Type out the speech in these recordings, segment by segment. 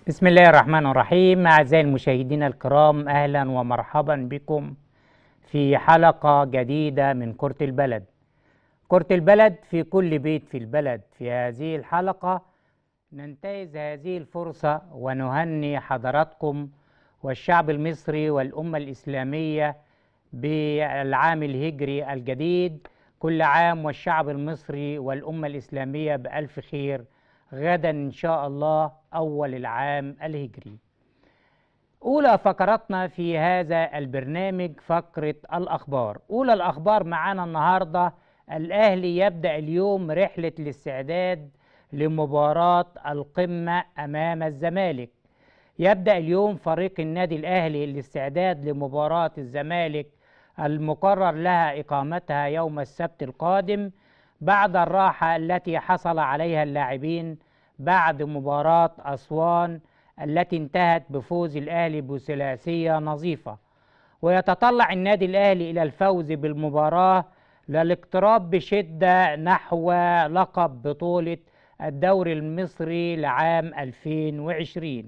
بسم الله الرحمن الرحيم أعزائي المشاهدين الكرام أهلا ومرحبا بكم في حلقة جديدة من كرة البلد كرة البلد في كل بيت في البلد في هذه الحلقة ننتهز هذه الفرصة ونهني حضراتكم والشعب المصري والأمة الإسلامية بالعام الهجري الجديد كل عام والشعب المصري والأمة الإسلامية بألف خير غدا إن شاء الله أول العام الهجري أولى فقراتنا في هذا البرنامج فقرة الأخبار أولى الأخبار معانا النهاردة الأهلي يبدأ اليوم رحلة الاستعداد لمباراة القمة أمام الزمالك يبدأ اليوم فريق النادي الأهلي الاستعداد لمباراة الزمالك المقرر لها إقامتها يوم السبت القادم بعد الراحة التي حصل عليها اللاعبين بعد مباراة أسوان التي انتهت بفوز الأهلي بثلاثية نظيفة ويتطلع النادي الأهلي إلى الفوز بالمباراة للاقتراب بشدة نحو لقب بطولة الدوري المصري لعام 2020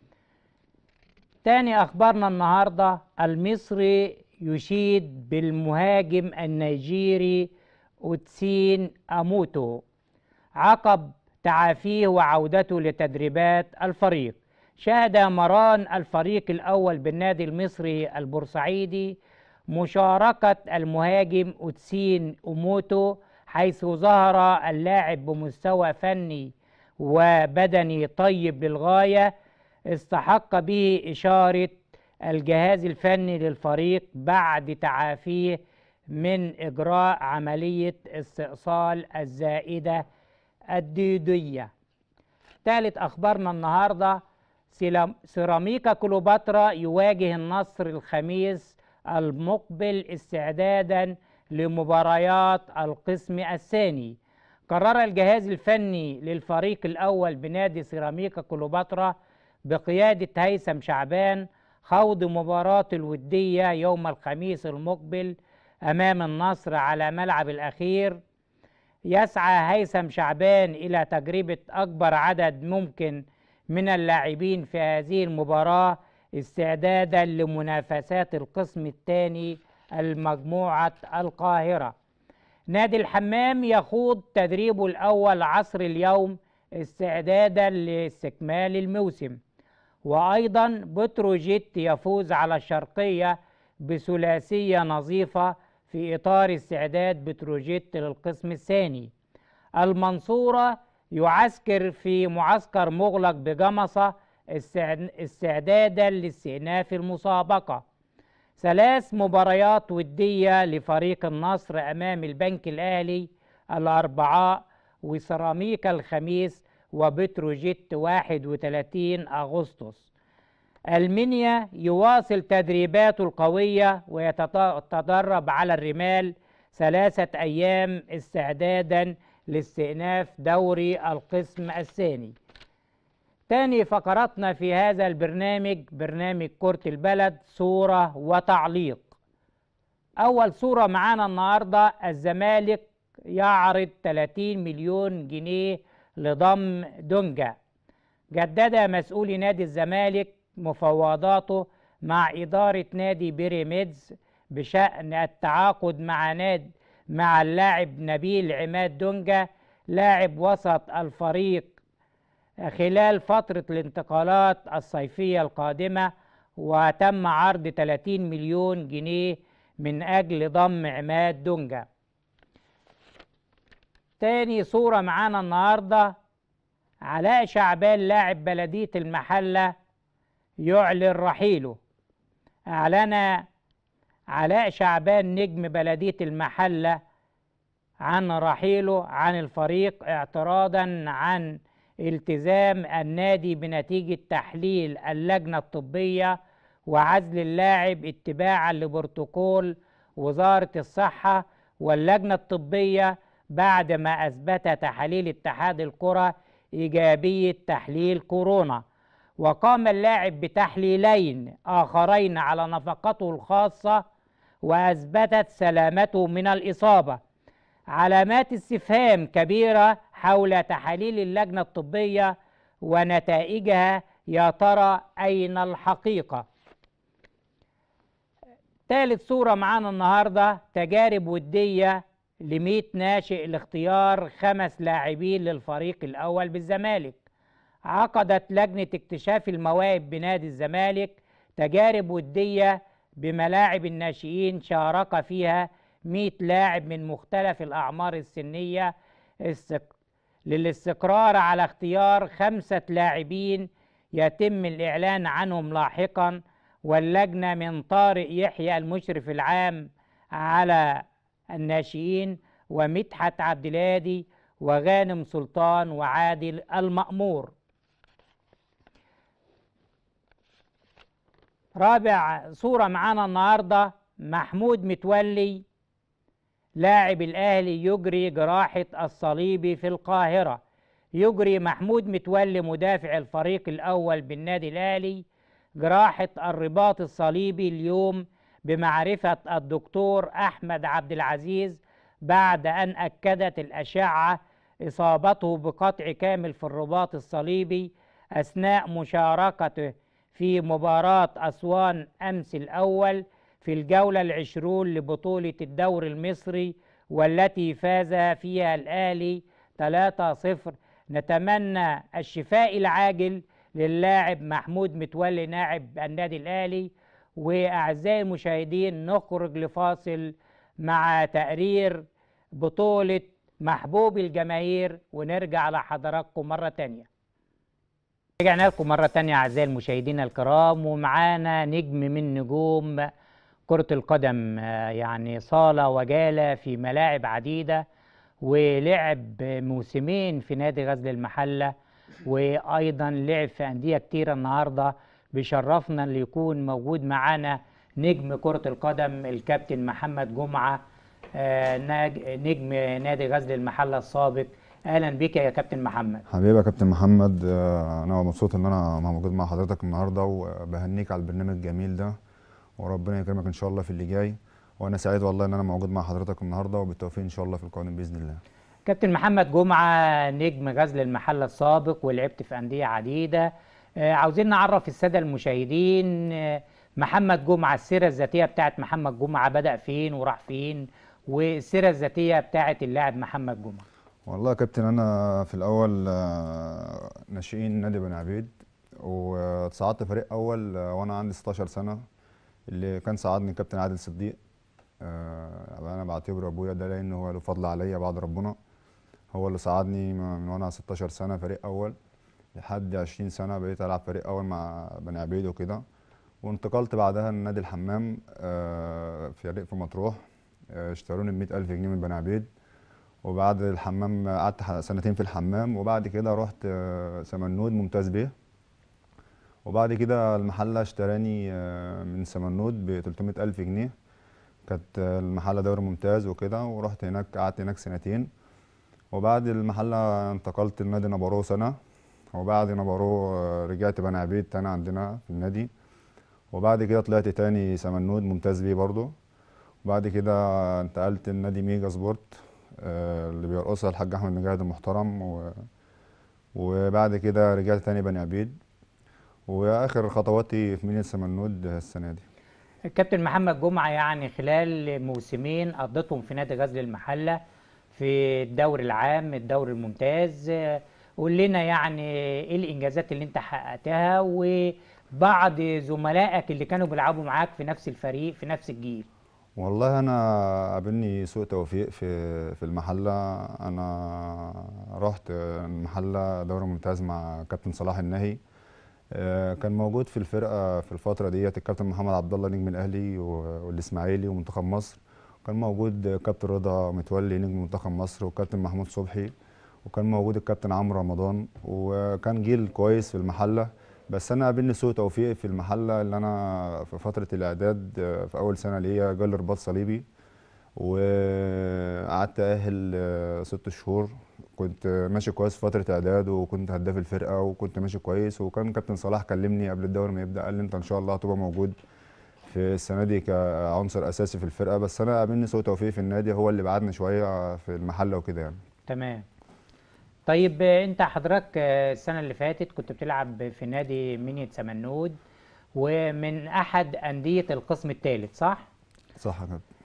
تاني أخبارنا النهاردة المصري يشيد بالمهاجم النيجيري أوتسين أموتو عقب تعافيه وعودته لتدريبات الفريق شهد مران الفريق الأول بالنادي المصري البورسعيدي مشاركة المهاجم أوتسين أموتو حيث ظهر اللاعب بمستوى فني وبدني طيب للغاية استحق به إشارة الجهاز الفني للفريق بعد تعافيه من إجراء عملية استئصال الزائدة الديدية ثالث أخبارنا النهاردة سيراميكا كليوباترا يواجه النصر الخميس المقبل استعدادا لمباريات القسم الثاني قرر الجهاز الفني للفريق الأول بنادي سيراميكا كليوباترا بقيادة هيثم شعبان خوض مباراة الودية يوم الخميس المقبل أمام النصر على ملعب الأخير يسعى هيثم شعبان إلى تجربة أكبر عدد ممكن من اللاعبين في هذه المباراة استعدادا لمنافسات القسم الثاني المجموعة القاهرة نادي الحمام يخوض تدريبه الأول عصر اليوم استعدادا لاستكمال الموسم وأيضا بتروجيت يفوز على الشرقية بثلاثية نظيفة في إطار استعداد بتروجيت للقسم الثاني المنصورة يعسكر في معسكر مغلق بجمصة استعدادا لاستئناف المسابقة ثلاث مباريات ودية لفريق النصر أمام البنك الأهلي الأربعاء وسيراميكا الخميس وبتروجيت 31 أغسطس المنيا يواصل تدريباته القوية ويتدرب على الرمال ثلاثة أيام استعدادا لاستئناف دوري القسم الثاني تاني فقراتنا في هذا البرنامج برنامج كرة البلد صورة وتعليق أول صورة معانا النهاردة الزمالك يعرض 30 مليون جنيه لضم دونجا جدد مسؤول نادي الزمالك مفاوضاته مع إدارة نادي بيراميدز بشأن التعاقد مع نادي مع اللاعب نبيل عماد دونجا لاعب وسط الفريق خلال فترة الانتقالات الصيفية القادمة وتم عرض 30 مليون جنيه من أجل ضم عماد دونجا تاني صورة معانا النهاردة علاء شعبان لاعب بلدية المحلة يعلن رحيله أعلن علاء شعبان نجم بلدية المحلة عن رحيله عن الفريق اعتراضا عن التزام النادي بنتيجة تحليل اللجنة الطبية وعزل اللاعب اتباعا لبروتوكول وزارة الصحة واللجنة الطبية بعد ما أثبت تحاليل اتحاد الكرة إيجابية تحليل كورونا وقام اللاعب بتحليلين آخرين على نفقته الخاصة وأثبتت سلامته من الإصابة علامات استفهام كبيرة حول تحاليل اللجنة الطبية ونتائجها يا ترى أين الحقيقة ثالث صورة معانا النهاردة تجارب ودية لمية ناشئ لاختيار خمس لاعبين للفريق الأول بالزمالك عقدت لجنة اكتشاف المواهب بنادي الزمالك تجارب ودية بملاعب الناشئين شارك فيها 100 لاعب من مختلف الأعمار السنية استق... للاستقرار على اختيار خمسة لاعبين يتم الإعلان عنهم لاحقا واللجنة من طارق يحيى المشرف العام على الناشئين ومدحت عبد الهادي وغانم سلطان وعادل المأمور رابع صورة معانا النهاردة محمود متولي لاعب الأهلي يجري جراحة الصليبي في القاهرة يجري محمود متولي مدافع الفريق الأول بالنادي الأهلي جراحة الرباط الصليبي اليوم بمعرفة الدكتور أحمد عبد العزيز بعد أن أكدت الأشعة إصابته بقطع كامل في الرباط الصليبي أثناء مشاركته في مباراة أسوان أمس الأول في الجولة العشرون لبطولة الدوري المصري والتي فاز فيها الأهلي 3-0 نتمنى الشفاء العاجل للاعب محمود متولي ناعب النادي الأهلي وأعزائي المشاهدين نخرج لفاصل مع تقرير بطولة محبوب الجماهير ونرجع لحضراتكم مرة تانية رجعنا لكم مرة تانية أعزائي المشاهدين الكرام ومعانا نجم من نجوم كرة القدم آه، يعني صالة وجالة في ملاعب عديدة ولعب موسمين في نادي غزل المحلة وأيضا لعب في أندية كتيرة النهاردة بيشرفنا اللي يكون موجود معانا نجم كرة القدم الكابتن محمد جمعة آه، ناج- نجم نادي غزل المحلة السابق أهلا بك يا كابتن محمد حبيبي يا كابتن محمد آه، انا مبسوط ان انا موجود مع حضرتك النهارده وبهنيك على البرنامج الجميل ده وربنا يكرمك ان شاء الله في اللي جاي وانا سعيد والله ان انا موجود مع حضرتك النهارده وبالتوفيق ان شاء الله في القادم باذن الله كابتن محمد جمعة نجم غزل المحلة السابق ولعبت في أندية عديدة آه، عاوزين نعرف السادة المشاهدين آه، محمد جمعة السيرة الذاتية بتاعت محمد جمعة بدأ فين وراح فين والسيرة الذاتية بتاعت اللاعب محمد جمعة والله يا كابتن انا في الاول آه، ناشئين نادي بني عبيد وتصعدت فريق اول آه، وانا عندي 16 سنه اللي كان صعدني كابتن عادل صديق آه، انا بعتبره ابويا ده لان هو له فضل عليا بعد ربنا هو اللي صعدني من وانا 16 سنه فريق اول لحد 20 سنه بقيت العب فريق اول مع بني عبيد وكده وانتقلت بعدها لنادي الحمام آه، في فريق في مطروح آه، اشتروني ب 100000 جنيه من بني عبيد وبعد الحمام قعدت ح- سنتين في الحمام وبعد كده رحت آه، سمنود ممتاز بيه وبعد كده المحلة اشتراني آه، من سمنود ب 300 ألف جنيه كانت آه، المحلة دوري ممتاز وكده ورحت هناك قعدت هناك سنتين وبعد المحلة انتقلت لنادي نبارو سنة وبعد نبارو آه، رجعت بني عبيد تاني عندنا في النادي وبعد كده طلعت تاني سمنود ممتاز بيه برضه وبعد كده انتقلت لنادي ميجا سبورت آه، اللي بيرقصها الحاج احمد مجاهد المحترم و... وبعد كده رجعت تاني بني عبيد واخر خطواتي في مدينه سمنود السنه دي الكابتن محمد جمعة يعني خلال موسمين قضيتهم في نادي غزل المحلة في الدوري العام الدوري الممتاز آه، قول لنا يعني ايه الانجازات اللي انت حققتها وبعض زملائك اللي كانوا بيلعبوا معاك في نفس الفريق في نفس الجيل والله انا قابلني سوء توفيق في في المحله انا رحت المحله دوري ممتاز مع كابتن صلاح النهي آه، كان موجود في الفرقه في الفتره ديت الكابتن محمد عبد الله نجم الاهلي و- والاسماعيلي ومنتخب مصر كان موجود كابتن رضا متولي نجم منتخب مصر وكابتن محمود صبحي وكان موجود الكابتن عمرو رمضان وكان جيل كويس في المحله بس انا قابلني سوء توفيق في المحله اللي انا في فتره الاعداد آه، في اول سنه ليا جالي رباط صليبي وقعدت اهل آه، ست شهور كنت ماشي كويس في فتره اعداد وكنت هداف الفرقه وكنت ماشي كويس وكان كابتن صلاح كلمني قبل الدوري ما يبدا قال لي انت ان شاء الله هتبقى موجود في السنه دي كعنصر اساسي في الفرقه بس انا قابلني سوء توفيق في النادي هو اللي بعدني شويه في المحله وكده يعني تمام طيب آه، انت حضرتك آه، السنة اللي فاتت كنت بتلعب في نادي منيا سمنود ومن احد اندية القسم الثالث صح؟ صح يا كابتن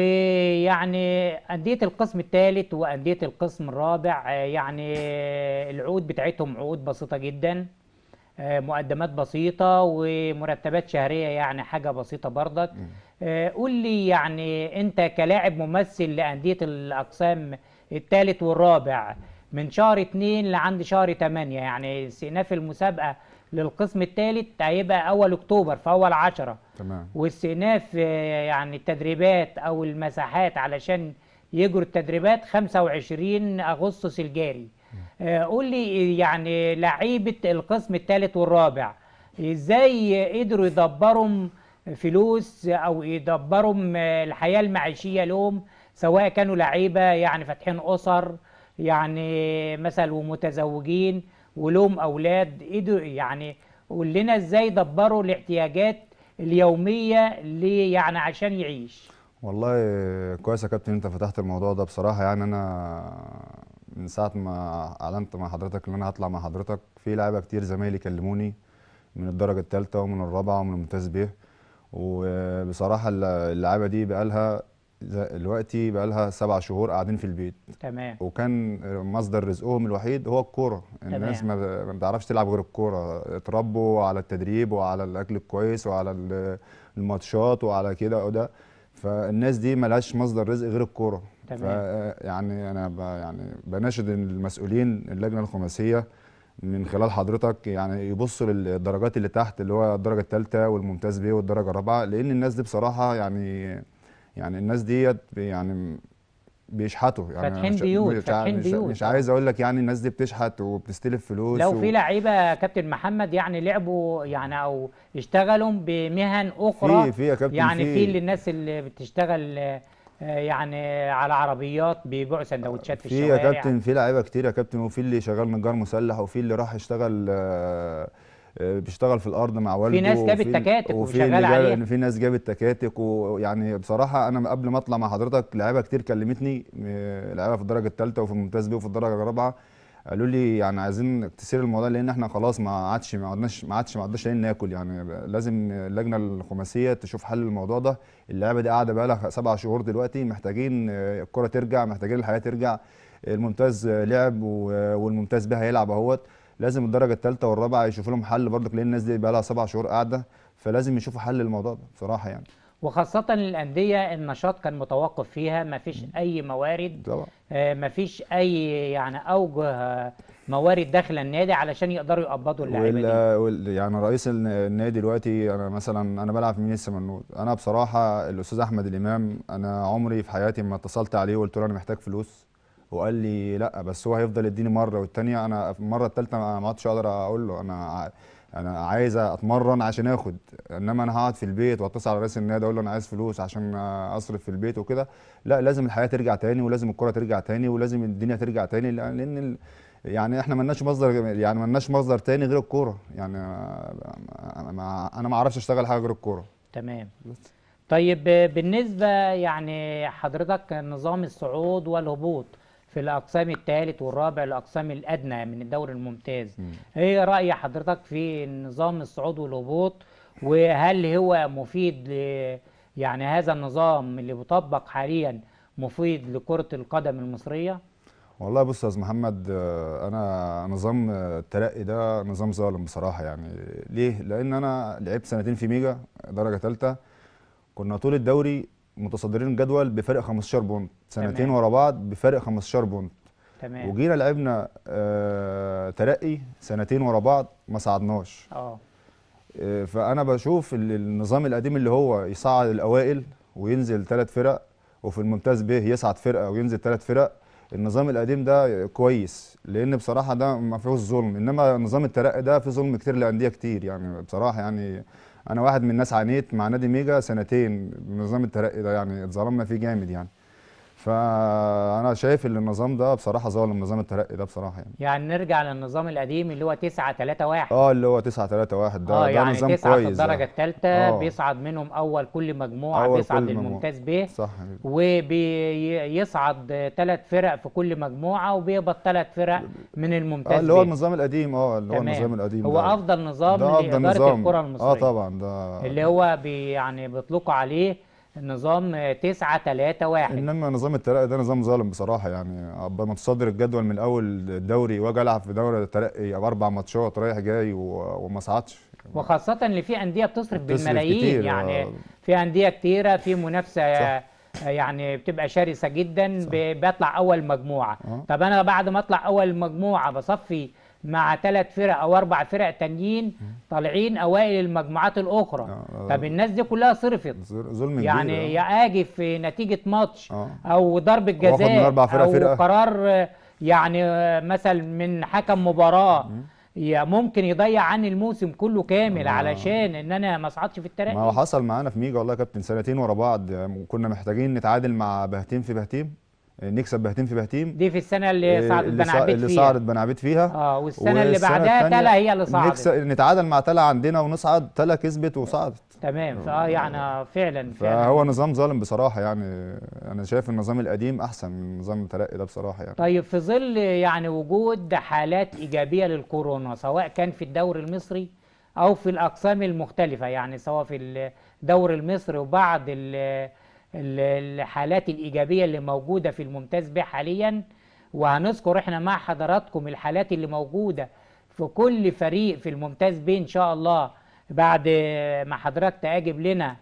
ويعني أندية القسم الثالث وأندية القسم الرابع آه، يعني آه، العقود بتاعتهم عقود بسيطة جدا آه، مقدمات بسيطة ومرتبات شهرية يعني حاجة بسيطة برضك آه، قول لي يعني أنت كلاعب ممثل لأندية الأقسام الثالث والرابع من شهر اتنين لعند شهر تمانية يعني استئناف المسابقة للقسم الثالث هيبقى أول أكتوبر في أول عشرة تمام واستئناف آه، يعني التدريبات او المساحات علشان يجروا التدريبات 25 اغسطس الجاري آه، قول لي يعني لعيبه القسم الثالث والرابع ازاي قدروا يدبروا فلوس او يدبروا الحياه المعيشيه لهم سواء كانوا لعيبه يعني فاتحين اسر يعني مثلا ومتزوجين ولهم اولاد قدروا يعني قول لنا ازاي دبروا الاحتياجات اليوميه ليه يعني عشان يعيش والله كويس يا كابتن انت فتحت الموضوع ده بصراحة يعني انا من ساعة ما اعلنت مع حضرتك ان انا هطلع مع حضرتك في لعيبة كتير زمايلي كلموني من الدرجة الثالثة ومن الرابعة ومن الممتاز به وبصراحة الل- اللعيبة دي بقالها ز- دلوقتي بقالها سبع شهور قاعدين في البيت تمام وكان مصدر رزقهم الوحيد هو الكورة الناس تمام. ما ما بتعرفش تلعب غير الكورة اتربوا على التدريب وعلى الأكل الكويس وعلى ال- الماتشات وعلى كده وده فالناس دي ملهاش مصدر رزق غير الكورة ف تمام. يعني أنا ب يعني بناشد المسؤولين اللجنة الخماسية من خلال حضرتك يعني يبصوا للدرجات اللي تحت اللي هو الدرجة الثالثة والممتاز بيه والدرجة الرابعة لأن الناس دي بصراحة يعني يعني الناس ديت يعني بيشحتوا يعني فاتحين مش- بيوت، مش, فاتحين مش, بيوت. مش عايز اقول لك يعني الناس دي بتشحت وبتستلف فلوس لو و- في لعيبه يا كابتن محمد يعني لعبوا يعني او اشتغلوا بمهن اخرى في في يا كابتن يعني في في للناس اللي بتشتغل آه، يعني على عربيات بيبيعوا سندوتشات في في يا الشوارع كابتن في لعيبه كتير يا كابتن وفي اللي شغال نجار مسلح وفي اللي راح يشتغل آه، آه، بيشتغل في الارض مع والده ناس جابت وفي- تكاتك وفي وشغال اللي جاب- عليها. في ناس جابت تكاتك ويعني بصراحه انا قبل ما اطلع مع حضرتك لعيبه كتير كلمتني آه، لعيبه في الدرجه الثالثه وفي الممتاز بيه وفي الدرجه الرابعه قالوا لي يعني عايزين تسير الموضوع لان احنا خلاص ما عادش ما عدناش ما عادش ما عدناش لاقيين ناكل يعني لازم اللجنه الخماسيه تشوف حل الموضوع ده اللعبه دي قاعده بقى لها سبع شهور دلوقتي محتاجين آه، الكره ترجع محتاجين الحياه ترجع الممتاز آه، لعب و- والممتاز به هيلعب اهوت لازم الدرجه الثالثه والرابعه يشوفوا لهم حل برضك لان الناس دي بقى لها سبع شهور قاعده فلازم يشوفوا حل الموضوع ده بصراحه يعني وخاصه الانديه النشاط كان متوقف فيها ما فيش اي موارد طبعا آه، ما فيش اي يعني اوجه آه، موارد داخل النادي علشان يقدروا يقبضوا اللعيبه دي وال... وال... يعني رئيس الن- النادي دلوقتي انا مثلا انا بلعب في مينيس سمنود انا بصراحه الاستاذ احمد الامام انا عمري في حياتي ما اتصلت عليه وقلت له انا محتاج فلوس وقال لي لا بس هو هيفضل يديني مره والتانيه انا في المره الثالثه ما ما عدتش اقدر اقول له انا ع- انا عايز اتمرن عشان اخد انما انا هقعد في البيت واتصل على رئيس النادي اقول له انا عايز فلوس عشان اصرف في البيت وكده لا لازم الحياه ترجع تاني ولازم الكره ترجع تاني ولازم الدنيا ترجع تاني لان لأن ال... يعني احنا ملناش مصدر يعني ملناش مصدر تاني غير الكوره يعني ما- ما- انا ما اعرفش اشتغل حاجه غير الكوره تمام طيب آه، بالنسبة يعني حضرتك نظام الصعود والهبوط في الأقسام الثالث والرابع الأقسام الأدنى من الدوري الممتاز إيه رأي حضرتك في نظام الصعود والهبوط وهل هو مفيد ل يعني هذا النظام اللي بيطبق حاليا مفيد لكرة القدم المصرية؟ والله بص يا استاذ محمد آه، انا نظام آه، الترقي ده نظام ظالم بصراحه يعني ليه لان انا لعبت سنتين في ميجا درجه ثالثه كنا طول الدوري متصدرين الجدول بفرق 15 بونت سنتين تمام. ورا بعض بفرق 15 بونت تمام وجينا لعبنا آه، ترقي سنتين ورا بعض ما صعدناش اه آه، فانا بشوف ال- النظام القديم اللي هو يصعد الاوائل وينزل ثلاث فرق وفي الممتاز به يصعد فرقه وينزل ثلاث فرق النظام القديم ده كويس لان بصراحه ده ما فيهوش ظلم انما نظام الترقي ده فيه ظلم كتير لانديه كتير يعني بصراحه يعني انا واحد من الناس عانيت مع نادي ميجا سنتين بنظام الترقي ده يعني اتظلمنا فيه جامد يعني فانا شايف ان النظام ده بصراحه ظالم نظام الترقي ده بصراحه يعني يعني نرجع للنظام القديم اللي هو 9 3 1 اه اللي هو 9 3 1 ده اه ده يعني نظام تسعة في كويس الدرجة ده. الثالثة آه. بيصعد منهم أول كل مجموعة أول بيصعد كل مجموعة. للممتاز ب صح وبيصعد ثلاث فرق في كل مجموعة وبيهبط ثلاث فرق من اه الممتاز اللي هو ب النظام القديم اه اللي هو تمام. النظام القديم هو ده. أفضل نظام ده افضل لإدارة نظام الكرة اه المصرية طبعا ده اللي هو بي يعني بيطلقوا عليه نظام 9 3 1 انما نظام الترقي ده نظام ظالم بصراحه يعني ابقى متصدر الجدول من اول الدوري واجي العب في دوري الترقي اربع ماتشات رايح جاي و- وما صعدش وخاصة اللي في أندية بتصرف بتصرف بالملايين كتير، يعني آه. في أندية كتيرة في منافسة صح. يعني بتبقى شرسة جدا ب- بطلع أول مجموعة آه. طب أنا بعد ما أطلع أول مجموعة بصفي مع ثلاث فرق أو أربع فرق تانيين طالعين أوائل المجموعات الأخرى آه. طب الناس دي كلها صرفت ظلم كبير يعني آه. يا اجي في نتيجه ماتش آه. او ضربه وآخد من جزاء أربع فرق او فرقة. قرار آه، يعني آه، مثلا من حكم مباراه يا ممكن يضيع عني الموسم كله كامل آه. علشان ان انا ما اصعدش في ما هو الترقي حصل معانا في ميجا والله يا كابتن سنتين ورا بعض يعني كنا محتاجين نتعادل مع بهتيم في بهتيم نكسب بهتيم في بهتيم دي في السنه اللي صعدت اللي بن صع- عبيد اللي فيها صعدت بن عبيد فيها اه والسنه اللي والسنة بعدها التانية تلا هي اللي صعدت نكسب نتعادل مع تلا عندنا ونصعد تلا كسبت وصعدت تمام فاه يعني فعلا فعلا فهو نظام ظالم بصراحه يعني انا شايف النظام القديم احسن من نظام الترقي ده بصراحه يعني طيب في ظل يعني وجود حالات إيجابية للكورونا سواء كان في الدوري المصري أو في الأقسام المختلفة يعني سواء في الدوري المصري وبعض ال- ال- الحالات الإيجابية اللي موجودة في الممتاز به حاليا وهنذكر احنا مع حضراتكم الحالات اللي موجودة في كل فريق في الممتاز به إن شاء الله بعد ما حضرتك تجيب لنا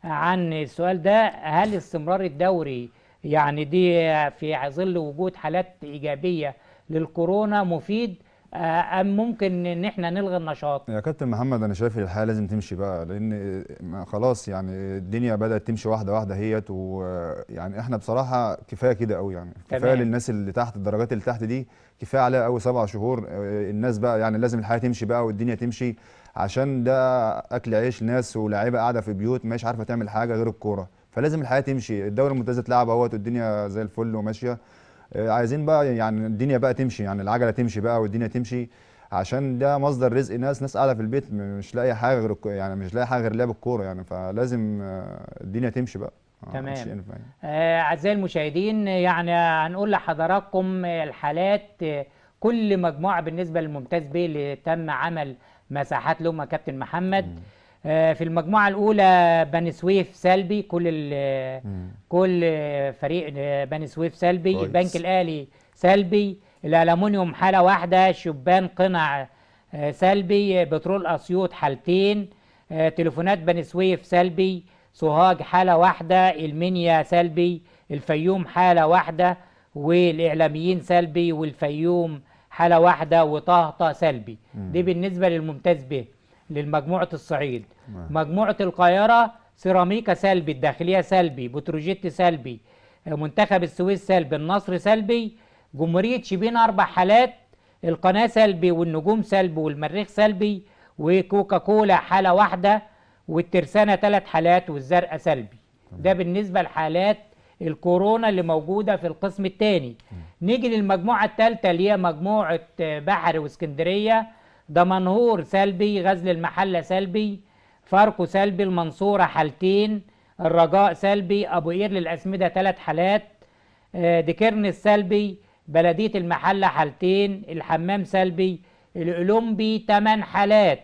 عن السؤال ده هل استمرار الدوري يعني دي في ظل وجود حالات إيجابية للكورونا مفيد آه، أم ممكن إن إحنا نلغي النشاط يا كابتن محمد انا شايف الحياه لازم تمشي بقى لان ما- خلاص يعني الدنيا بدات تمشي واحده واحده هيت ويعني احنا بصراحه كفايه كده قوي يعني كفايه تمام. للناس اللي تحت الدرجات اللي تحت دي كفايه عليها قوي سبع شهور آه، الناس بقى يعني لازم الحياه تمشي بقى والدنيا تمشي عشان ده اكل عيش ناس ولاعيبه قاعده في بيوت مش عارفه تعمل حاجه غير الكوره فلازم الحياه تمشي الدوري الممتاز اتلعب اهوت والدنيا زي الفل وماشيه آه، عايزين بقى يعني الدنيا بقى تمشي يعني العجله تمشي بقى والدنيا تمشي عشان ده مصدر رزق ناس ناس قاعده في البيت م- مش لاقيه حاجه غير الكو- يعني مش لاقيه حاجه غير لعب الكوره يعني فلازم آه، الدنيا تمشي بقى آه، تمام. مش ينفع يعني. آه، أعزائي المشاهدين يعني هنقول لحضراتكم الحالات آه، كل مجموعة بالنسبة للممتاز بيه اللي تم عمل مساحات لهم يا كابتن محمد آه، في المجموعة الأولى بني سويف سلبي كل ال- كل فريق آه، بني سويف سلبي كويس. البنك الأهلي سلبي الألمونيوم حالة واحدة شبان قنع آه، سلبي بترول أسيوط حالتين آه، تليفونات بني سويف سلبي سوهاج حالة واحدة المنيا سلبي الفيوم حالة واحدة والإعلاميين سلبي والفيوم حالة واحدة وطهطة سلبي دي بالنسبة للممتاز به للمجموعة الصعيد تمام. مجموعة القاهرة سيراميكا سلبي الداخلية سلبي بتروجيت سلبي منتخب السويس سلبي النصر سلبي جمهورية شبين أربع حالات القناة سلبي والنجوم سلبي والمريخ سلبي وكوكا كولا حالة واحدة والترسانة ثلاث حالات والزرقاء سلبي ده بالنسبة لحالات الكورونا اللي موجودة في القسم الثاني نيجي للمجموعة الثالثة اللي هي مجموعة آه، بحري واسكندرية دمنهور سلبي غزل المحلة سلبي فاركو سلبي المنصورة حالتين الرجاء سلبي أبو قير للأسمدة ثلاث حالات آه، ديكيرنس سلبي بلدية المحلة حالتين الحمام سلبي الأولمبي 8 حالات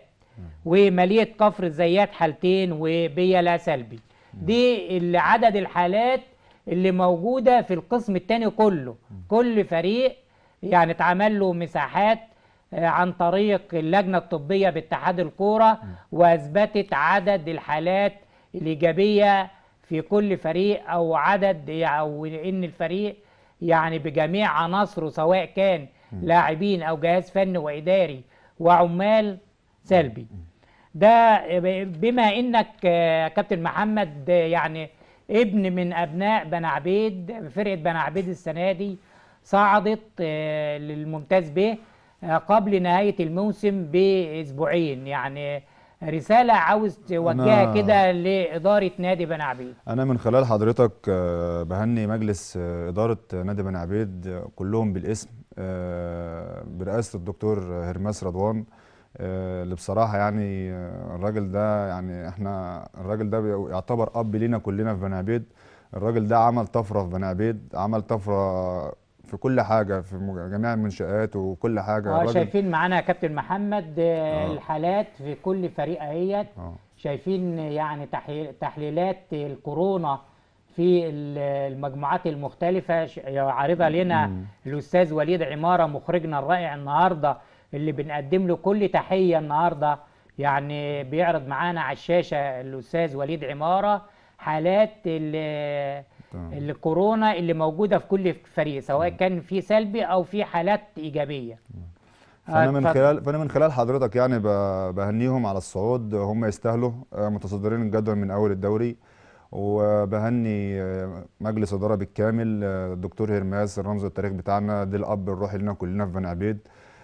ومالية كفر الزيات حالتين وبيلا سلبي دي اللي عدد الحالات اللي موجودة في القسم الثاني كله كل فريق يعني اتعمل له مساحات آه، عن طريق اللجنة الطبية باتحاد الكورة وأثبتت عدد الحالات الإيجابية في كل فريق أو عدد أو إن الفريق يعني بجميع عناصره سواء كان لاعبين أو جهاز فني وإداري وعمال سلبي ده بما انك آه، كابتن محمد آه، يعني ابن من ابناء بني عبيد فرقه بني عبيد السنه دي صعدت آه، للممتاز به آه، قبل نهايه الموسم باسبوعين يعني رساله عاوز توجهها أنا- كده لاداره نادي بني عبيد انا من خلال حضرتك آه، بهني مجلس آه، اداره نادي بني عبيد آه، كلهم بالاسم آه، برئاسه الدكتور هرماس رضوان آه، اللي بصراحه يعني آه، الراجل ده يعني احنا الراجل ده بي- يعتبر اب لينا كلنا في بني عبيد الراجل ده عمل طفره في بني عبيد عمل طفره في كل حاجه في مج- جميع المنشآت وكل حاجه اه الراجل- شايفين معانا يا كابتن محمد آه، آه. الحالات في كل فريق اهيت اه شايفين يعني تحليل- تحليلات الكورونا في ال- المجموعات المختلفة ش- عارضها لنا مم. الأستاذ وليد عمارة مخرجنا الرائع النهاردة اللي بنقدم له كل تحية النهاردة يعني بيعرض معانا على الشاشة الأستاذ وليد عمارة حالات ال- تمام. الكورونا اللي موجودة في كل فريق سواء كان في سلبي أو في حالات إيجابية فانا آه، من اتفضل. خلال فانا من خلال حضرتك يعني ب- بهنيهم على الصعود هم يستاهلوا آه، متصدرين الجدول من اول الدوري وبهني آه، مجلس اداره بالكامل آه، الدكتور هرماس الرمز التاريخ بتاعنا ده الاب الروحي لنا كلنا في بني عبيد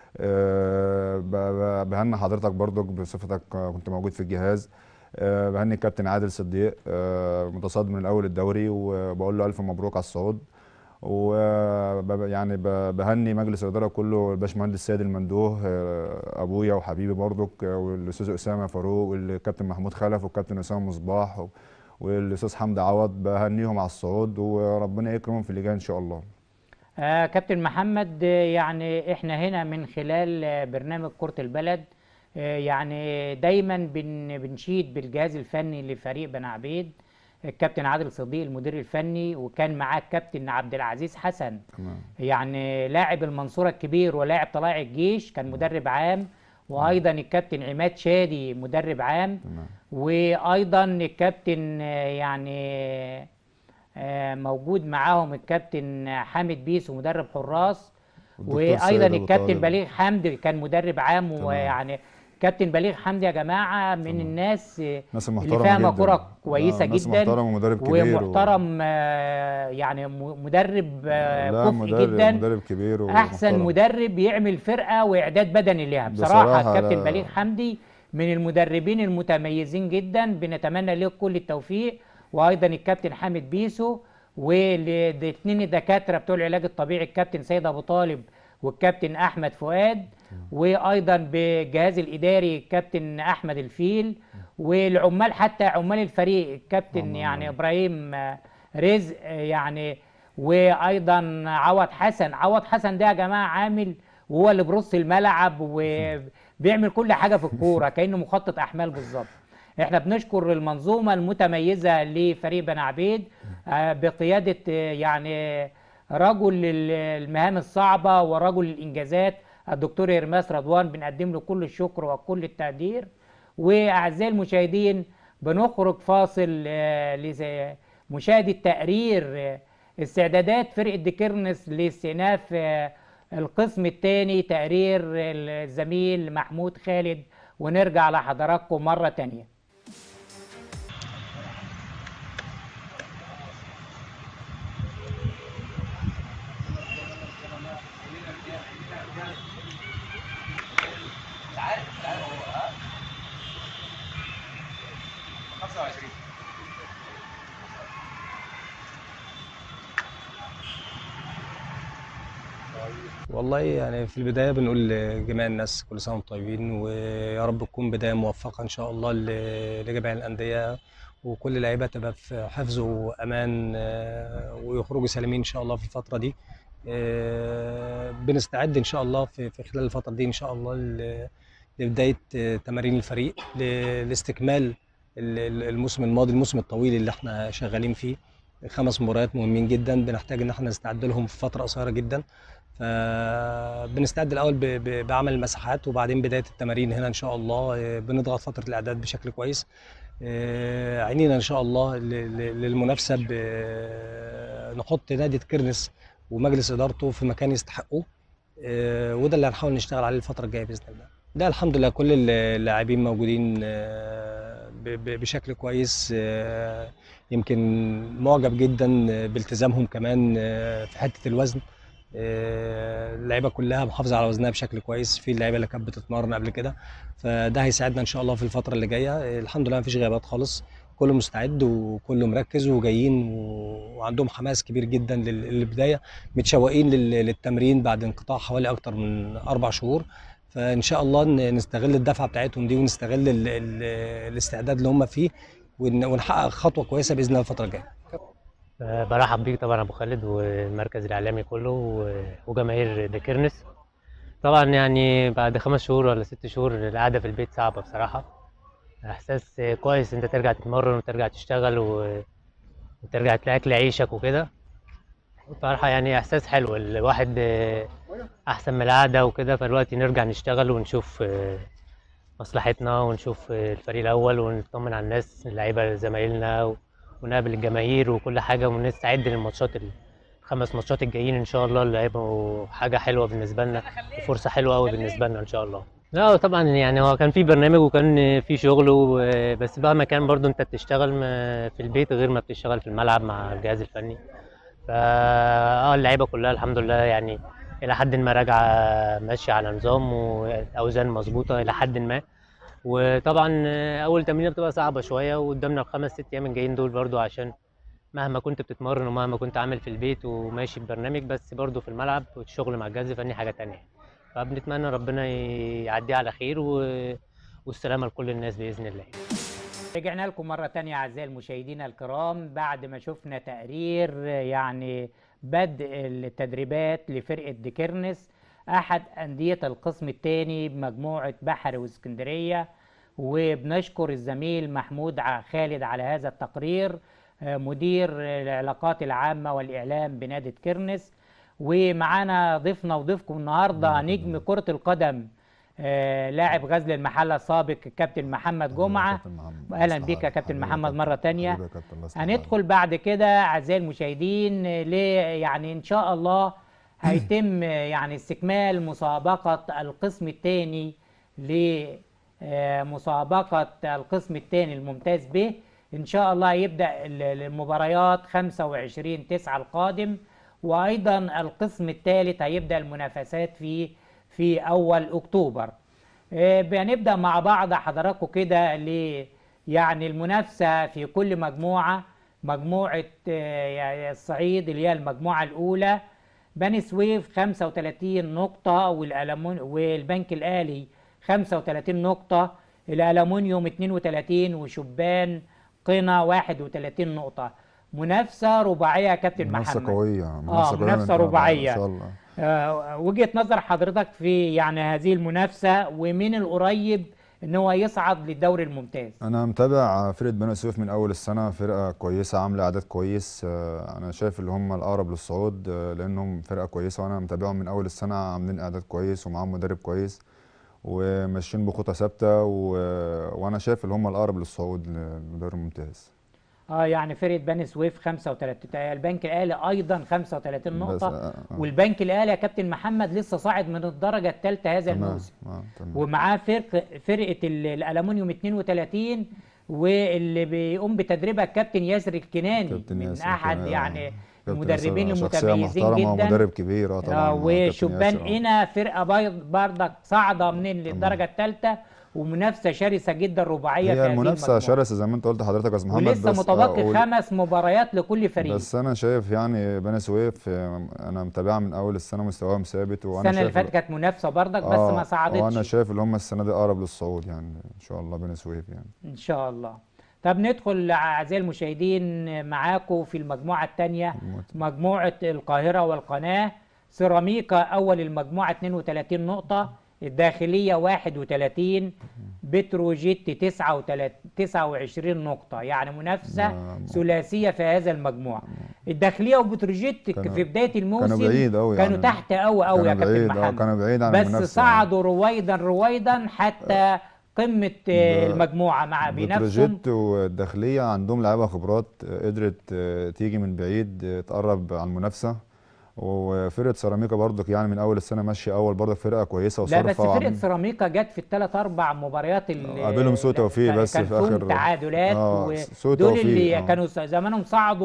آه، ب- ب- بهني حضرتك برضك بصفتك آه، كنت موجود في الجهاز آه، بهني الكابتن عادل صديق آه، متصدر من اول الدوري وبقول له الف مبروك على الصعود و يعني ب- بهني مجلس الاداره كله الباشمهندس سيد المندوه آه، ابويا وحبيبي برضك آه، والاستاذ اسامه فاروق والكابتن محمود خلف والكابتن اسامه مصباح و- والاستاذ حمدي عوض بهنيهم على الصعود وربنا يكرمهم في اللي جاي ان شاء الله آه كابتن محمد آه، يعني احنا هنا من خلال آه، برنامج كرة البلد آه، يعني دايما بن بنشيد بالجهاز الفني لفريق بني عبيد الكابتن عادل صديق المدير الفني وكان معاه الكابتن عبد العزيز حسن تمام يعني لاعب المنصورة الكبير ولاعب طلائع الجيش كان مدرب عام وايضا الكابتن عماد شادي مدرب عام تمام وايضا الكابتن آه، يعني آه، موجود معاهم الكابتن حامد بيسو مدرب حراس والدكتور وايضا سيد أبو الكابتن طالب. بليغ حمدي كان مدرب عام تمام. ويعني كابتن بليغ حمدي يا جماعه من الناس آه، ناس اللي محترمه فاهمه جدا كره كويسه آه، ناس جدا محترم ومدرب كبير و- ومحترم آه، يعني م- مدرب آه، لا كفء مدرب جدا مدرب كبير احسن ومحترم. مدرب يعمل فرقه واعداد بدني ليها بصراحه, بصراحة الكابتن لا- بليغ حمدي من المدربين المتميزين جدا بنتمنى له كل التوفيق وايضا الكابتن حامد بيسو والاثنين الدكاتره بتوع العلاج الطبيعي الكابتن سيد ابو طالب والكابتن احمد فؤاد وايضا بالجهاز الاداري الكابتن احمد الفيل والعمال حتى عمال الفريق الكابتن عمال. يعني ابراهيم آه، رزق آه، يعني وايضا عوض حسن عوض حسن ده يا جماعه عامل وهو اللي برص الملعب وبيعمل كل حاجه في الكوره كانه مخطط احمال بالظبط احنا بنشكر المنظومه المتميزه لفريق بني عبيد آه، بقياده آه، يعني رجل ال- المهام الصعبه ورجل الانجازات الدكتور هرماس رضوان بنقدم له كل الشكر وكل التقدير واعزائي المشاهدين بنخرج فاصل آه، لمشاهده تقرير آه، استعدادات فرقه ديكيرنس لاستئناف آه، القسم الثاني تقرير الزميل محمود خالد ونرجع لحضراتكم مره تانيه والله يعني في البداية بنقول لجميع الناس كل سنة وانتم طيبين ويا رب تكون بداية موفقة إن شاء الله ل- لجميع الأندية وكل اللعيبة تبقى في حفظ وأمان آه، ويخرجوا سالمين إن شاء الله في الفترة دي آه، بنستعد إن شاء الله في في خلال الفترة دي إن شاء الله ل- لبداية آه، تمارين الفريق ل- لاستكمال ال- ال- الموسم الماضي الموسم الطويل اللي احنا شغالين فيه خمس مباريات مهمين جدا بنحتاج ان احنا نستعد لهم في فترة قصيرة جدا فبنستعد الاول ب- ب- بعمل المساحات وبعدين بدايه التمارين هنا ان شاء الله آه، بنضغط فتره الاعداد بشكل كويس آه، عينينا ان شاء الله ل- ل- للمنافسه ب- نحط نادي كيرنس ومجلس ادارته في مكان يستحقوه آه، وده اللي هنحاول نشتغل عليه الفتره الجايه باذن الله ده الحمد لله كل اللاعبين موجودين آه، ب- ب- بشكل كويس آه، يمكن معجب جدا بالتزامهم كمان آه، في حته الوزن آه، اللعيبه كلها محافظه على وزنها بشكل كويس في اللعيبه اللي كانت بتتمرن قبل كده فده هيساعدنا ان شاء الله في الفتره اللي جايه آه، الحمد لله مفيش غيابات خالص كله مستعد وكله مركز وجايين و- وعندهم حماس كبير جدا لل- للبدايه متشوقين لل- للتمرين بعد انقطاع حوالي اكتر من اربع شهور فان شاء الله ن- نستغل الدفعه بتاعتهم دي ونستغل ال ال الاستعداد اللي هم فيه ون- ونحقق خطوه كويسه باذن الله الفتره الجايه آه، برحب بيك طبعا ابو خالد والمركز الاعلامي كله و- وجماهير ديكيرنس طبعا يعني بعد خمس شهور ولا ست شهور القعده في البيت صعبه بصراحه احساس كويس انت ترجع تتمرن وترجع تشتغل و... وترجع تلاقي اكل عيشك وكده بصراحه يعني احساس حلو الواحد آه، احسن من القعده وكده فدلوقتي نرجع نشتغل ونشوف آه، مصلحتنا ونشوف آه، الفريق الاول ونطمن على الناس اللعيبه زمايلنا و... ونقابل الجماهير وكل حاجه ونستعد للماتشات الخمس ماتشات الجايين ان شاء الله اللي هيبقوا حاجه حلوه بالنسبه لنا وفرصه حلوه قوي بالنسبه لنا ان شاء الله لا طبعا يعني هو كان في برنامج وكان في شغل و- بس مهما كان برضو انت بتشتغل م- في البيت غير ما بتشتغل في الملعب مع الجهاز الفني فا اه اللعيبه كلها الحمد لله يعني الى حد ما راجعه ماشيه على نظام واوزان مظبوطه الى حد ما وطبعا آه، اول تمرينه بتبقى صعبه شويه وقدامنا الخمس ست ايام الجايين دول برضو عشان مهما كنت بتتمرن ومهما كنت عامل في البيت وماشي ببرنامج بس برضو في الملعب والشغل مع الجهاز الفني حاجه تانية فبنتمنى ربنا يعديها على خير و... والسلامه لكل الناس باذن الله رجعنا لكم مرة تانية أعزائي المشاهدين الكرام بعد ما شفنا تقرير يعني بدء التدريبات لفرقة ديكيرنس أحد أندية القسم الثاني بمجموعة بحر واسكندرية وبنشكر الزميل محمود ع- خالد على هذا التقرير آه، مدير العلاقات العامة والإعلام بنادي ديكيرنس ومعانا ضيفنا وضيفكم النهارده نجم كرة القدم آه، لاعب غزل المحلة السابق الكابتن محمد جمعة اهلا بيك يا كابتن محمد مره تانية هندخل بعد كده اعزائي المشاهدين ل يعني ان شاء الله هيتم يعني استكمال مسابقه القسم الثاني لمسابقه القسم الثاني الممتاز به ان شاء الله يبدا ال- المباريات 25 9 القادم وايضا القسم الثالث هيبدا المنافسات في في اول اكتوبر آه، بنبدا مع بعض حضراتكم كده ل يعني المنافسه في كل مجموعه مجموعه آه، يعني الصعيد اللي هي المجموعه الاولى بني سويف 35 نقطه والألمون والبنك الاهلي 35 نقطه الالومنيوم 32 وشبان قنا 31 نقطه منافسه رباعيه يا كابتن منافسة محمد قوية اه قوية منافسه من- رباعيه ان شاء الله آه، وجهة نظر حضرتك في يعني هذه المنافسة ومين القريب ان هو يصعد للدوري الممتاز انا متابع فرقة بني سويف من اول السنة فرقة كويسة عاملة اعداد كويس آه، انا شايف اللي هم الاقرب للصعود آه، لانهم فرقة كويسة وانا متابعهم من اول السنة عاملين اعداد كويس ومعاهم مدرب كويس وماشيين بخطى ثابتة و... وانا شايف اللي هم الاقرب للصعود للدوري الممتاز اه يعني فرقة بني سويف 35 البنك الاهلي ايضا 35 بس نقطة آه، آه. والبنك الاهلي يا كابتن محمد لسه صاعد من الدرجة الثالثة هذا تمام الموسم آه، تمام ومعاه فرق فرقة ال- الالومنيوم 32 واللي بيقوم بتدريبها الكابتن ياسر الكناني كابتن من ياسر احد كان- يعني كابتن المدربين ياسر شخصية المتميزين محترمة جدا ومدرب كبير اه طبعا آه كابتن وشبان ياسر، آه. هنا فرقه بيض بردك صاعده من للدرجه الثالثه ومنافسه شرسه جدا رباعيه في هي هذه المنافسة المجموعة. شرسة زي ما انت قلت حضرتك يا استاذ محمد ولسه بس متبقي آه، وال- خمس مباريات لكل فريق بس انا شايف يعني بني سويف آه، انا متابعها من اول السنه مستواهم ثابت وانا السنه اللي شايف فاتت كانت منافسه بردك بس آه، ما صعدتش وانا شايف ان هم السنه دي اقرب للصعود يعني ان شاء الله بني سويف يعني ان شاء الله طب ندخل اعزائي المشاهدين معاكم في المجموعه الثانيه مجموعه القاهره والقناه سيراميكا اول المجموعه 32 نقطه الداخليه 31 بتروجيت 39 29 نقطه يعني منافسه نعم. ثلاثيه في هذا المجموعه الداخليه وبتروجيت كانوا- في بدايه الموسم كانوا بعيد أوي كانوا يعني. تحت قوي قوي يا كانوا كابتن بعيد اه محمد كانوا بعيد عن بس المنافسه صعدوا رويدا رويدا حتى قمه آه، ده- المجموعه مع بنفسهم بتروجيت والداخليه عندهم لعيبه خبرات آه، قدرت آه، تيجي من بعيد آه، تقرب على المنافسه وفرقه سيراميكا برضك يعني من اول السنه ماشيه اول برضك فرقه كويسه لا وصارفه بس فرقه وعاملين- سيراميكا جت في الثلاث اربع مباريات اللي قابلهم سوء توفيق بس كان في فيهم آخر- تعادلات آه، و- سوء دول توفيق، اللي آه. كانوا س- زمانهم صعدوا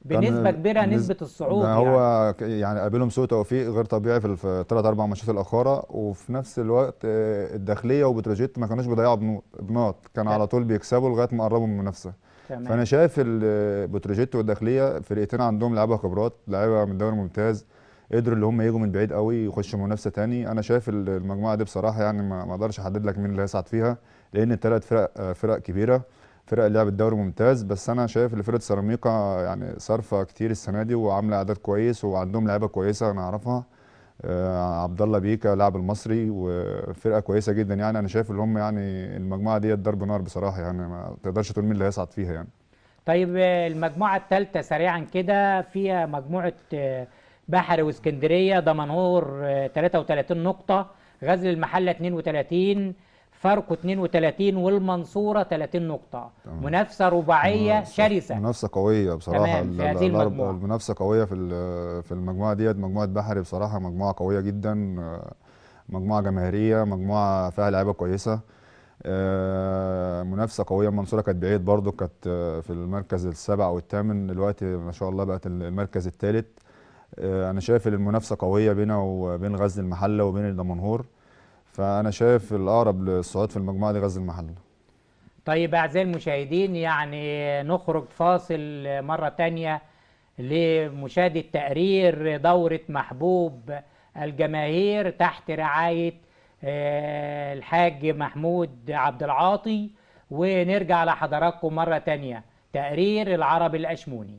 بنسبه ال- كبيره نس- نسبه الصعود ده يعني. هو ك- يعني قابلهم سوء توفيق غير طبيعي في الثلاث اربع ماتشات الاخيره وفي نفس الوقت آه، الداخليه وبتروجيت ما كانوش بيضيعوا بنو- بنقط كان على طول بيكسبوا لغايه ما قربوا من المنافسه تمام فانا شايف ال- بتروجيت والداخليه فرقتين عندهم لعيبه خبرات لعيبه من الدوري الممتاز قدروا اللي هم يجوا من بعيد قوي يخشوا منافسه تاني انا شايف ال- المجموعه دي بصراحه يعني ما ما اقدرش احدد لك مين اللي هيصعد فيها لان الثلاث فرق آه، فرق كبيره فرق لعب الدوري ممتاز بس انا شايف ان فرقه سيراميكا يعني صارفه كتير السنه دي وعامله اعداد كويس وعندهم لعيبه كويسه انا اعرفها آه، عبد الله بيكا لاعب المصري وفرقه كويسه جدا يعني انا شايف ان هم يعني المجموعه دي ضرب نار بصراحه يعني ما تقدرش تقول مين اللي هيصعد فيها يعني طيب آه، المجموعة الثالثة سريعا كده فيها مجموعة آه، بحري واسكندرية دمنهور آه، 33 نقطة غزل المحلة 32 فاركو 32 والمنصورة 30 نقطة تمام. منافسة رباعية منافسة- شرسة منافسه قويه بصراحه تمام، ال- في هذه ال- الأربع- المجموعة. المنافسه قويه في ال- في المجموعه ديت مجموعه بحري بصراحه مجموعه قويه جدا آه، مجموعه جماهيريه مجموعه فيها لعيبه كويسه آه، منافسه قويه المنصوره كانت بعيد برضو كانت آه، في المركز السابع او الثامن دلوقتي ما شاء الله بقت المركز الثالث انا شايف ان المنافسه قويه بينه وبين غزل المحله وبين الدمنهور فانا شايف الاقرب للصعود في المجموعه دي غزل المحله طيب أعزائي المشاهدين يعني نخرج فاصل مرة تانية لمشاهدة تقرير دورة محبوب الجماهير تحت رعاية آه، الحاج محمود عبد العاطي ونرجع لحضراتكم مرة تانية تقرير العرب الأشموني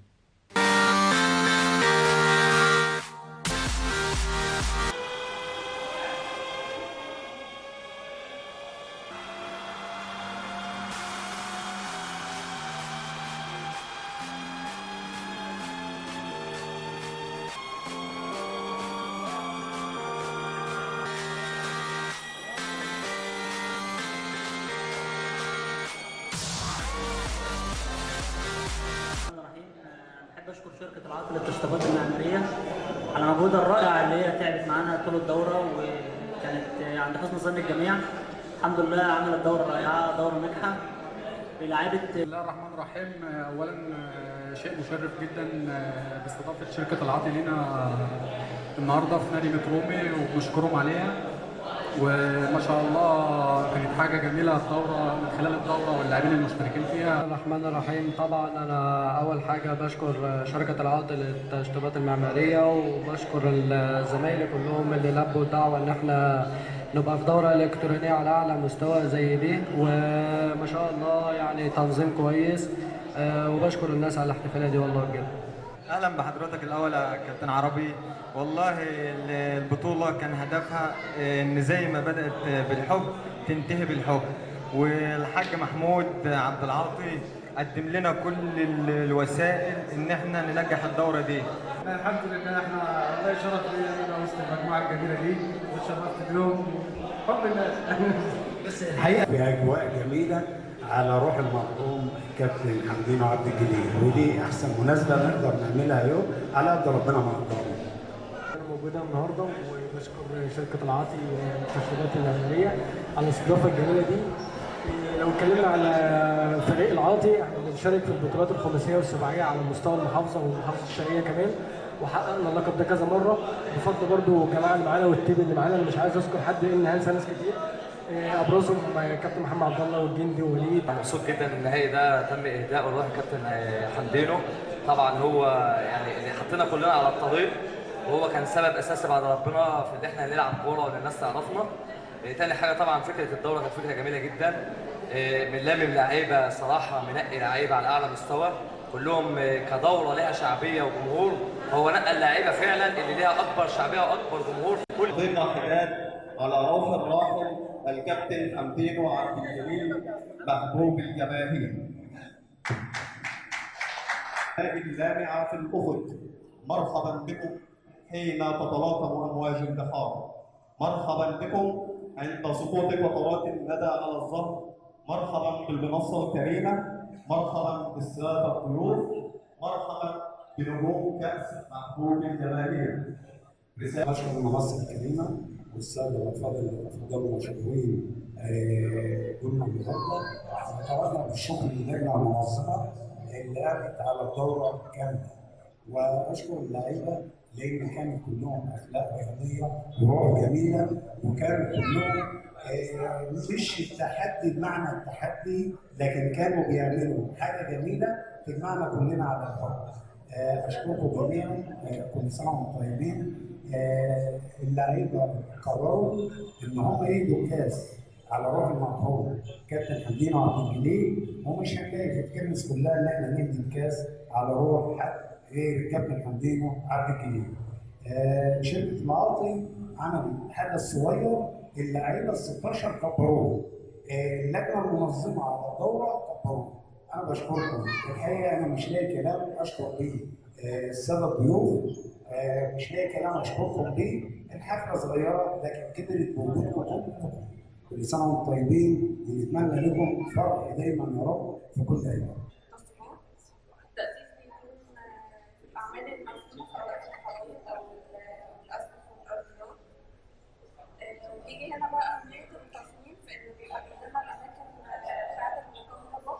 الرحمن الرحيم آه، بحب اشكر شركه العاطل للتشطيبات المعماريه على مجهودها الرائع اللي هي تعبت معانا طول الدوره وكانت آه، عند حسن ظن الجميع الحمد لله عملت دوره رائعه دوره ناجحه بلعيبه بسم الله الرحمن الرحيم اولا آه، شيء مشرف جدا آه، باستضافه شركه العاطي لينا آه، النهارده في نادي مترومي وبنشكرهم عليها وما شاء الله كانت حاجه جميله الدوره من خلال الدوره واللاعبين المشتركين فيها الرحمن الرحيم طبعا انا اول حاجه بشكر شركه العاطل للتشطيبات المعماريه وبشكر الزمايل كلهم اللي لبوا الدعوه ان احنا نبقى في دوره الكترونيه على اعلى مستوى زي دي وما شاء الله يعني تنظيم كويس آه، وبشكر الناس على الاحتفاليه دي والله بجد اهلا بحضرتك الاول يا كابتن عربي والله ال- البطوله كان هدفها ان زي ما بدات بالحب تنتهي بالحب والحاج محمود عبد العاطي قدم لنا كل ال- الوسائل ان احنا ننجح الدوره دي الحمد لله احنا والله شرف لي انا وسط المجموعه الجميله دي واتشرفت بيهم حب الناس بس الحقيقه في اجواء جميله على روح المرحوم كابتن حمدين عبد الجليل ودي احسن مناسبه نقدر نعملها يوم على قد ربنا ما قدرنا انا موجوده النهارده وبشكر شركه العاطي والتشطيبات المعماريه على الاستضافه الجميله دي إيه، لو اتكلمنا على فريق العاطي احنا بنشارك في البطولات الخماسيه والسباعيه على مستوى المحافظه والمحافظه الشرقيه كمان وحققنا اللقب ده كذا مره بفضل برضو الجماعه اللي معانا والتيم اللي معانا انا مش عايز اذكر حد لان هنسى ناس كتير إيه، ابرزهم كابتن محمد عبد الله والجندي ووليد انا مبسوط جدا ان النهائي ده تم اهدائه لروح الكابتن حمدينو طبعا هو يعني اللي حطينا كلنا على الطريق وهو كان سبب اساسي بعد ربنا في ان احنا نلعب كوره وان الناس تعرفنا إيه، تاني حاجه طبعا فكره الدوره كانت فكره جميله جدا إيه، من لامم لعيبه صراحه منقي لعيبه على اعلى مستوى كلهم إيه، كدوره لها شعبيه وجمهور هو نقى اللعيبه فعلا اللي ليها اكبر شعبيه واكبر جمهور في كل ضمن حاجات على روح الراحل الكابتن حمدينو عبد الجليل محبوب الجماهير. هذه اللامعة في الأفق مرحبا بكم حين تتلاطم أمواج البحار. مرحبا بكم عند سقوط قطرات الندى على الظهر. مرحبا بالمنصة الكريمة. مرحبا بالسادة الضيوف. مرحبا بنجوم كأس محبوب الجماهير. رسالة بشكر المنصه الكريمه والساده الافاضل الافاضل المشرفين آه، قلنا النهارده نتوجه بالشكر للجنه المنظمه اللي قامت على الدوره كامله واشكر اللعيبه لان كانوا كلهم اخلاق رياضيه وروح جميله وكانوا كلهم آه، مش التحدي بمعنى التحدي لكن كانوا بيعملوا حاجه جميله تجمعنا كلنا على الحب. آه، اشكركم جميعا آه، كل سنه وانتم طيبين آه، اللعيبه قرروا ان هم يدوا الكاس على روح المرحوم كابتن حمدين وعبد الجليل ومش هنلاقي في الكنس كلها ان احنا ندي الكاس على روح حد غير كابتن حمدين وعبد الجليل. آه، شركه العاطي عملت حدث صغير اللعيبه ال 16 كبروه آه، اللجنه المنظمه على الدوره كبروه انا بشكركم الحقيقه انا مش لاقي كلام اشكر بيه آه، الساده الضيوف آه، مش لاقي كلام اشكركم بيه الحفله صغيره لكن كبرت بوجودكم كلكم كل سنه وانتم طيبين ونتمنى لكم فرح دايما يا رب في كل ايام الأعمال المرسومة سواء في الحوائط أو الأسقف والأرضيات. آه، بيجي هنا بقى أهمية التصميم في إنه بيحدد لنا الأماكن بتاعة المكان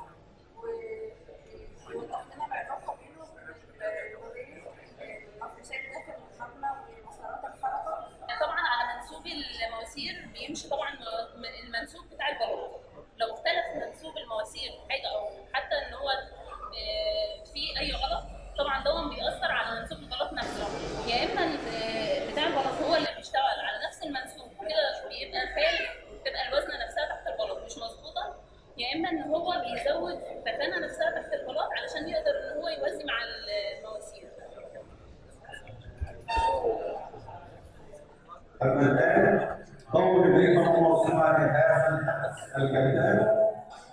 ويوضح لنا العلاقة بينه وبين المفروشات داخل المبنى ومسارات الحركة. طبعا على منسوب المواسير بيمشي طبعا م- المنسوب بتاع البلد لو اختلف منسوب المواسير في حاجه او حتى ان هو آه، في اي غلط طبعا ده بيأثر على منسوب البلاط نفسه يا اما ال- بتاع البلاط هو اللي بيشتغل على نفس المنسوب كده بيبقى خالف بتبقى الوزنه نفسها تحت البلاط مش مظبوطه يا اما ان هو بيزود التخانه نفسها تحت البلاط علشان يقدر ان هو يوازي مع المواسير أما الآن ضوء الهيئة المنظمة لهذا الجدال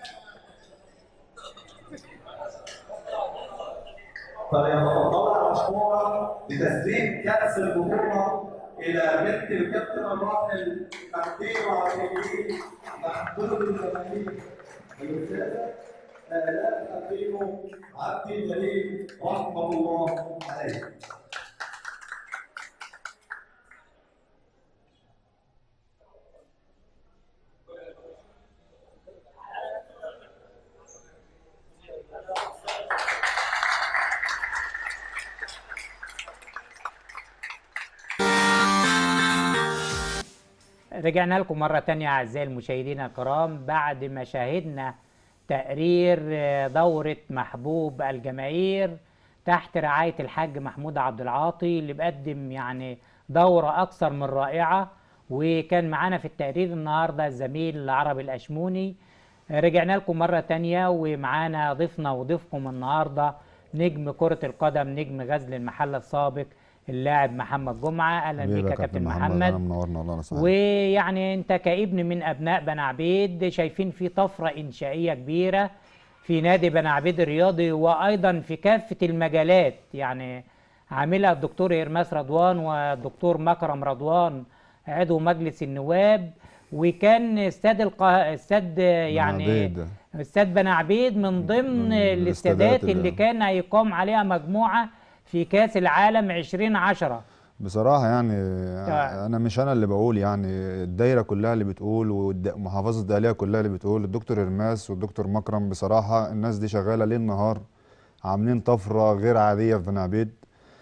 فليتفضل مشكورا بتسليم كأس البطولة إلى بنت الكابتن الراحل تحكيم عقيدين محمود الجماهير الأستاذة آلاء حكيم عبد الجليل رحمة الله عليه. رجعنا لكم مرة تانية أعزائي المشاهدين الكرام بعد ما شاهدنا تقرير آه، دورة محبوب الجماهير تحت رعاية الحاج محمود عبد العاطي اللي بقدم يعني دورة أكثر من رائعة وكان معانا في التقرير النهاردة الزميل عربي الأشموني آه، رجعنا لكم مرة تانية ومعانا ضيفنا وضيفكم النهاردة نجم كرة القدم نجم غزل المحلة السابق اللاعب محمد جمعة أهلا حبيبي بك يا كابتن محمد انا منورنا والله انا سعيد ويعني انت كابن من ابناء بني عبيد شايفين في طفره انشائيه كبيره في نادي بني عبيد الرياضي وايضا في كافه المجالات يعني عاملها الدكتور إرماس رضوان والدكتور مكرم رضوان عضو مجلس النواب وكان استاد القا... استاد يعني عبيد. استاد بني عبيد من ضمن الاستادات الاستادات اللي اللي- كان هيقام عليها مجموعه في كاس العالم 2010 بصراحة يعني تمام. أنا مش أنا اللي بقول يعني الدايرة كلها اللي بتقول ومحافظة الدقهلية كلها اللي بتقول الدكتور إرماس والدكتور مكرم بصراحة الناس دي شغالة ليل نهار عاملين طفرة غير عادية في بني عبيد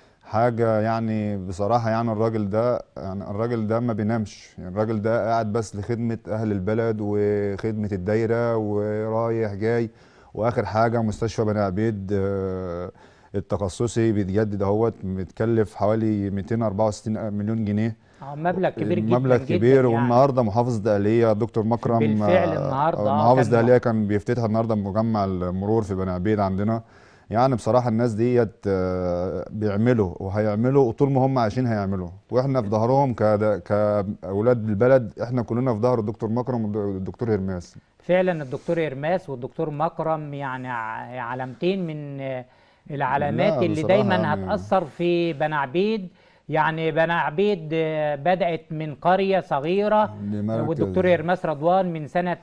حاجة يعني بصراحة يعني الراجل ده يعني الراجل ده ما بينامش يعني الراجل ده قاعد بس لخدمة أهل البلد وخدمة الدايرة ورايح جاي وآخر حاجة مستشفى بني عبيد آه، التخصصي بيتجدد اهوت متكلف حوالي 264 مليون جنيه اه مبلغ كبير جدا مبلغ جدا كبير يعني. والنهارده محافظ الدقهليه دكتور مكرم بالفعل آه، النهاردة، آه، آه، محافظ كان الدقهليه كان بيفتتح النهارده مجمع المرور في بني عبيد عندنا يعني بصراحه الناس ديت آه، بيعملوا وهيعملوا وطول ما هم عايشين هيعملوا واحنا في ظهرهم كد- كاولاد البلد احنا كلنا في ظهر الدكتور مكرم والدكتور هرماس فعلا الدكتور إرماس والدكتور مكرم يعني ع- علامتين من آه، العلامات لا، اللي بصراحة دايما يعني- هتأثر في بني عبيد يعني بني عبيد آه، بدأت من قرية صغيرة لمركز- والدكتور إرماس رضوان من سنة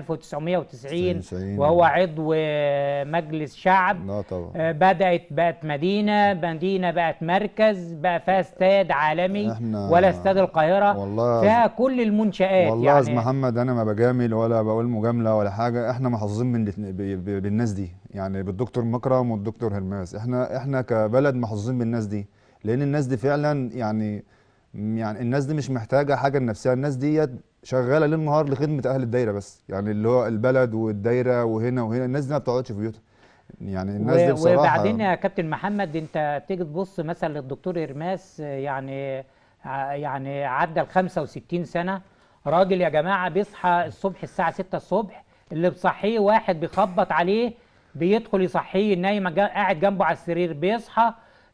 1990 90. وهو عضو آه، مجلس شعب لا طبعا آه، بدأت بقت مدينة مدينة بقت مركز بقى فيها استاد عالمي إحنا ولا استاد القاهرة والله فيها كل المنشآت والله يا أستاذ يعني محمد انا ما بجامل ولا بقول مجامله ولا حاجه احنا محظوظين من الاتنين- ب- ب- بالناس دي يعني بالدكتور مكرم والدكتور هرماس احنا احنا كبلد محظوظين بالناس دي لان الناس دي فعلا يعني يعني الناس دي مش محتاجه حاجه لنفسها الناس دي شغاله ليل نهار لخدمه اهل الدايره بس يعني اللي هو البلد والدايره وهنا وهنا الناس دي ما بتقعدش في بيوتها يعني الناس دي و- بصراحه وبعدين يا كابتن محمد انت تيجي تبص مثلا للدكتور إرماس آه، يعني ع- يعني عدى ال 65 سنة راجل يا جماعة بيصحى الصبح الساعة 6 الصبح اللي بصحيه واحد بيخبط عليه بيدخل يصحيه نايم جا- قاعد جنبه على السرير بيصحى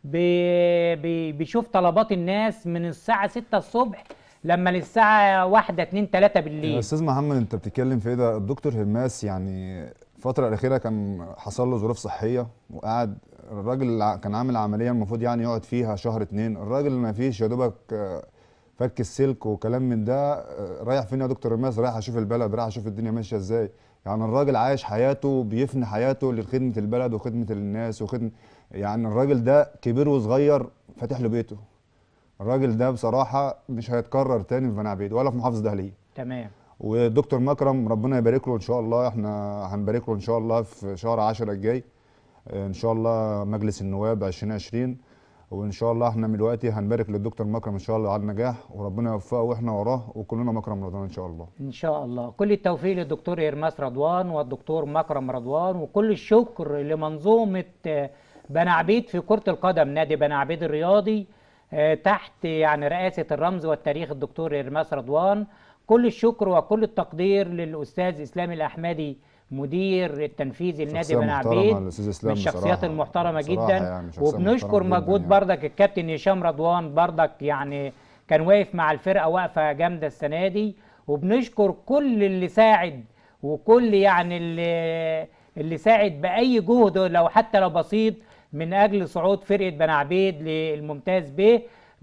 بي بي بيشوف طلبات الناس من الساعة 6 الصبح لما للساعة واحدة اتنين تلاتة يا بالليل استاذ محمد انت بتتكلم في ايه ده الدكتور هرماس يعني الفتره الاخيره كان حصل له ظروف صحيه وقعد الراجل ع- كان عامل عمليه المفروض يعني يقعد فيها شهر اتنين الراجل ما فيش يا دوبك آه، فك السلك وكلام من ده آه، رايح فين يا دكتور هرماس رايح اشوف البلد رايح اشوف الدنيا ماشيه ازاي يعني الراجل عايش حياته بيفني حياته لخدمه البلد وخدمه الناس وخدمه يعني الراجل ده كبير وصغير فاتح له بيته الراجل ده بصراحه مش هيتكرر تاني في بني عبيد ولا في محافظه دهليه تمام والدكتور مكرم ربنا يبارك له ان شاء الله احنا هنبارك له ان شاء الله في شهر 10 الجاي ان شاء الله مجلس النواب 2020 وان شاء الله احنا من دلوقتي هنبارك للدكتور مكرم ان شاء الله على النجاح وربنا يوفقه واحنا وراه وكلنا مكرم رضوان ان شاء الله ان شاء الله كل التوفيق للدكتور إرماس رضوان والدكتور مكرم رضوان وكل الشكر لمنظومة آه، بني عبيد في كرة القدم نادي بني عبيد الرياضي آه، تحت يعني رئاسة الرمز والتاريخ الدكتور إرماس رضوان كل الشكر وكل التقدير للأستاذ إسلام الأحمدي مدير التنفيذي لنادي شخصية بني محترمة عبيد الأستاذ من إسلام الشخصيات بصراحة. المحترمة بصراحة جدا يعني شخصية وبنشكر محترمة جداً مجهود يعني. بردك الكابتن هشام رضوان بردك يعني كان واقف مع الفرقة واقفة جامدة السنة دي وبنشكر كل اللي ساعد وكل يعني اللي اللي ساعد بأي جهد لو حتى لو بسيط من أجل صعود فرقة بني عبيد للممتاز ب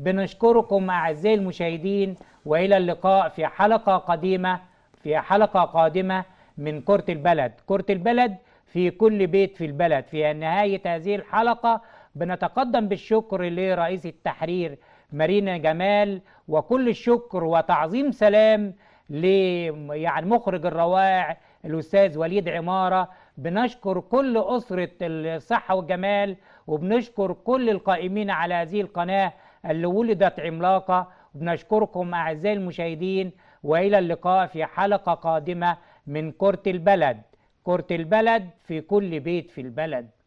بنشكركم أعزائي المشاهدين وإلى اللقاء في حلقة قديمة في حلقة قادمة من كرة البلد كرة البلد في كل بيت في البلد في نهاية هذه الحلقة بنتقدم بالشكر لرئيس التحرير مارينا جمال وكل الشكر وتعظيم سلام ل يعني مخرج الروائع الأستاذ وليد عمارة بنشكر كل أسرة الصحة والجمال وبنشكر كل القائمين على هذه القناة اللي ولدت عملاقة وبنشكركم أعزائي المشاهدين وإلى اللقاء في حلقة قادمة من كرة البلد كرة البلد في كل بيت في البلد